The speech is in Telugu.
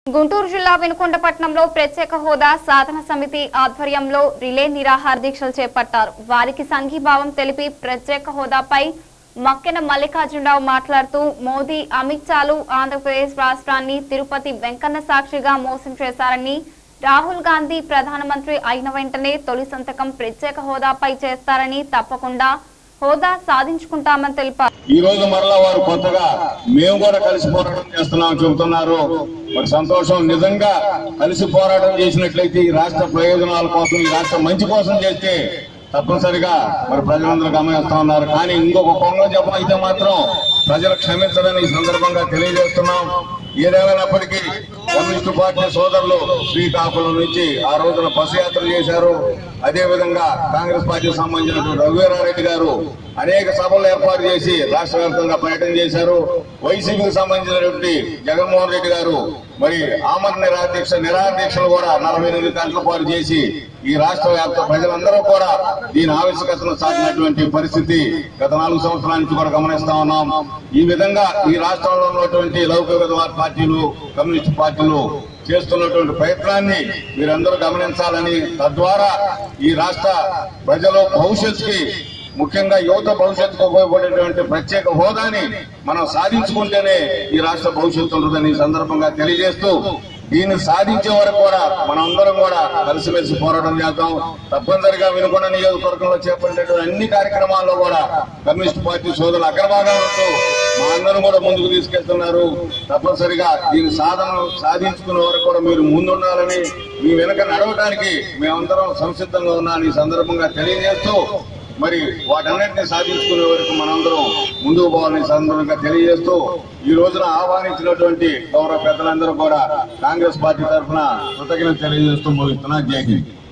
గుంటూరు జిల్లా వినుకొండపట్నంలో ప్రత్యేక హోదా సాధన సమితి ఆధ్వర్యంలో రిలే నిరాహార దీక్షలు చేపట్టారు వారికి సంఘీభావం తెలిపి ప్రత్యేక హోదాపై మక్కెన మల్లికార్జునరావు మాట్లాడుతూ మోదీ అమిత్ షాలు ఆంధ్రప్రదేశ్ రాష్ట్రాన్ని తిరుపతి వెంకన్న సాక్షిగా మోసం చేశారని రాహుల్ గాంధీ ప్రధానమంత్రి అయిన వెంటనే తొలి సంతకం ప్రత్యేక హోదాపై చేస్తారని తప్పకుండా హోదా సాధించుకుంటామని తెలిపారు ఈ రోజు మరలా వారు కొత్తగా మేము కూడా కలిసి పోరాటం చేస్తున్నాం చెబుతున్నారు మరి సంతోషం నిజంగా కలిసి పోరాటం చేసినట్లయితే ఈ రాష్ట్ర ప్రయోజనాల కోసం ఈ రాష్ట్ర మంచి కోసం చేస్తే తప్పనిసరిగా మరి ప్రజలందరూ గమనిస్తా ఉన్నారు కానీ ఇంకొక కొంగ జపం అయితే మాత్రం ప్రజలు క్షమించదని ఈ సందర్భంగా తెలియజేస్తున్నాం ఏదేమైనప్పటికీ కమ్యూనిస్టు పార్టీ సోదరులు శ్రీకాకుళం నుంచి ఆ రోజున బస్సు యాత్ర చేశారు అదే విధంగా కాంగ్రెస్ పార్టీకి సంబంధించినటువంటి రఘువీరారెడ్డి గారు అనేక సభలు ఏర్పాటు చేసి రాష్ట్ర వ్యాప్తంగా పర్యటన చేశారు వైసీపీకి సంబంధించినటువంటి జగన్మోహన్ రెడ్డి గారు మరి ఆమరణ నిరాదీక్ష నిరాదీక్షలు కూడా నలభై ఎనిమిది గంటల పాటు చేసి ఈ రాష్ట్ర వ్యాప్త ప్రజలందరూ కూడా దీని ఆవశ్యకతను సాగినటువంటి పరిస్థితి గత నాలుగు సంవత్సరాల నుంచి కూడా గమనిస్తా ఉన్నాం ఈ విధంగా ఈ రాష్ట్రంలో ఉన్నటువంటి లౌకికవాద పార్టీలు కమ్యూనిస్ట్ పార్టీలు చేస్తున్నటువంటి ప్రయత్నాన్ని మీరందరూ గమనించాలని తద్వారా ఈ రాష్ట్ర ప్రజలు భవిష్యత్తుకి ముఖ్యంగా యువత భవిష్యత్తుకు ఉపయోగపడేటువంటి ప్రత్యేక హోదాని మనం సాధించుకుంటేనే ఈ రాష్ట్ర భవిష్యత్తు ఉంటుందని ఈ సందర్భంగా తెలియజేస్తూ దీన్ని సాధించే వరకు కూడా మనందరం కూడా కలిసిమెలిసి పోరాటం చేద్దాం తప్పనిసరిగా వినుకొండ నియోజకవర్గంలో చేపట్టేటువంటి అన్ని కార్యక్రమాల్లో కూడా కమ్యూనిస్ట్ పార్టీ సోదరులు అగ్రభాగం ఉంటూ మా అందరం కూడా ముందుకు తీసుకెళ్తున్నారు తప్పనిసరిగా దీని సాధన సాధించుకునే వరకు కూడా మీరు ముందుండాలని మీ వెనక నడవడానికి మేమందరం సంసిద్ధంగా ఉన్నామని ఈ సందర్భంగా తెలియజేస్తూ మరి వాటన్నిటిని సాధించుకునే వరకు మనందరం ముందుకు పోవాలని ఈ సందర్భంగా తెలియజేస్తూ ఈ రోజున ఆహ్వానించినటువంటి గౌరవ పెద్దలందరూ కూడా కాంగ్రెస్ పార్టీ తరఫున కృతజ్ఞత తెలియజేస్తూ ముగిస్తున్నా జై హింద్